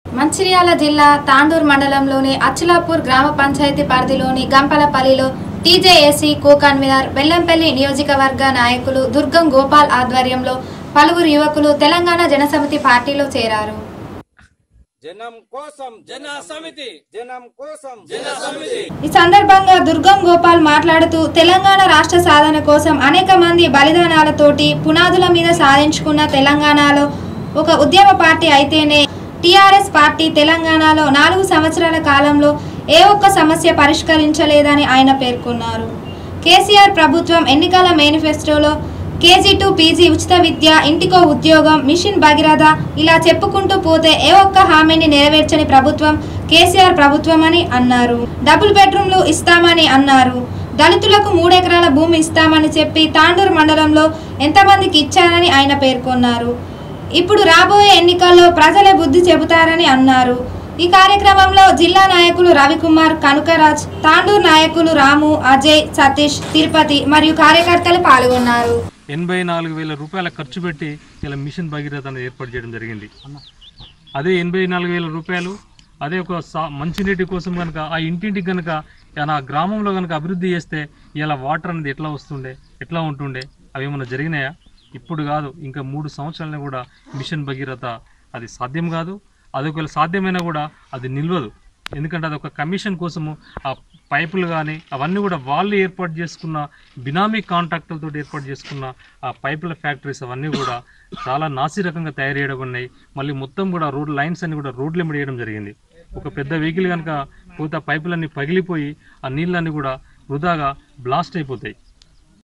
మంచిర్యాల జిల్లా తాండూర్ మండలంలోని అచ్చులాపూర్ గ్రామ పంచాయతీ పరిధిలోని గంపలపల్లిలో టీజేఏసీ కో కన్వీనర్ బెల్లంపల్లి నియోజకవర్గ నాయకులు దుర్గం గోపాల్ ఆధ్వర్యంలో పలువురు యువకులు తెలంగాణ జనసమితి పార్టీలో చేరారు జనం కోసం జన సమితి జనం కోసం జన సమితి ఈ సందర్భంగా దుర్గం గోపాల్ మాట్లాడుతూ తెలంగాణ రాష్ట్ర సాధన కోసం అనేక మంది బలిదానాలతోటి పునాదుల మీద సాధించుకున్న తెలంగాణలో ఒక ఉద్యమ పార్టీ అయితేనే టీఆర్ఎస్ పార్టీ తెలంగాణలో నాలుగు సంవత్సరాల కాలంలో ఏ ఒక్క సమస్య పరిష్కరించలేదని ఆయన పేర్కొన్నారు కేసీఆర్ ప్రభుత్వం ఎన్నికల మేనిఫెస్టోలో కేజీ టు పీజీ ఉచిత విద్య ఇంటికో ఉద్యోగం మిషన్ భగీరథ ఇలా చెప్పుకుంటూ పోతే ఏ ఒక్క హామీని నెరవేర్చని ప్రభుత్వం కేసీఆర్ ప్రభుత్వం అని అన్నారు డబుల్ బెడ్రూమ్లు ఇస్తామని అన్నారు దళితులకు మూడెకరాల భూమి ఇస్తామని చెప్పి తాండూరు మండలంలో ఎంతమందికి ఇచ్చారని ఆయన పేర్కొన్నారు ఇప్పుడు రాబోయే ఎన్నికల్లో ప్రజలే బుద్ధి చెబుతారని అన్నారు ఈ కార్యక్రమంలో జిల్లా నాయకులు రవికుమార్ కనుకరాజ్ తాండూరు నాయకులు రాము అజయ్ సతీష్ తిరుపతి మరియు కార్యకర్తలు పాల్గొన్నారు ఎనభై నాలుగు వేల రూపాయల ఖర్చు పెట్టి ఇలా మిషన్ భగీరథ అనేది ఏర్పాటు చేయడం జరిగింది అదే ఎనభై నాలుగు వేల రూపాయలు అదే ఒక సా- మంచినీటి కోసం కనుక ఆ ఇంటింటికి కనుక ఆ గ్రామంలో కనుక అభివృద్ధి చేస్తే ఇలా వాటర్ అనేది ఎట్లా వస్తుండే ఎట్లా ఉంటుండే అవి ఏమైనా జరిగినాయా ఇప్పుడు కాదు ఇంకా మూడు సంవత్సరాలను కూడా మిషన్ భగీరథ అది సాధ్యం కాదు అది ఒకవేళ సాధ్యమైనా కూడా అది నిల్వదు ఎందుకంటే అది ఒక కమిషన్ కోసము ఆ పైపులు కానీ అవన్నీ కూడా వాళ్ళు ఏర్పాటు చేసుకున్న బినామీ కాంట్రాక్టులతో ఏర్పాటు చేసుకున్న ఆ పైపుల ఫ్యాక్టరీస్ అవన్నీ కూడా చాలా నాసి రకంగా తయారు చేయడం ఉన్నాయి మళ్ళీ మొత్తం కూడా రోడ్ లైన్స్ అన్ని కూడా రోడ్లు వేయడం జరిగింది ఒక పెద్ద వెహికల్ కనుక పోతే ఆ పైపులన్నీ పగిలిపోయి ఆ నీళ్ళన్నీ కూడా వృధాగా బ్లాస్ట్ అయిపోతాయి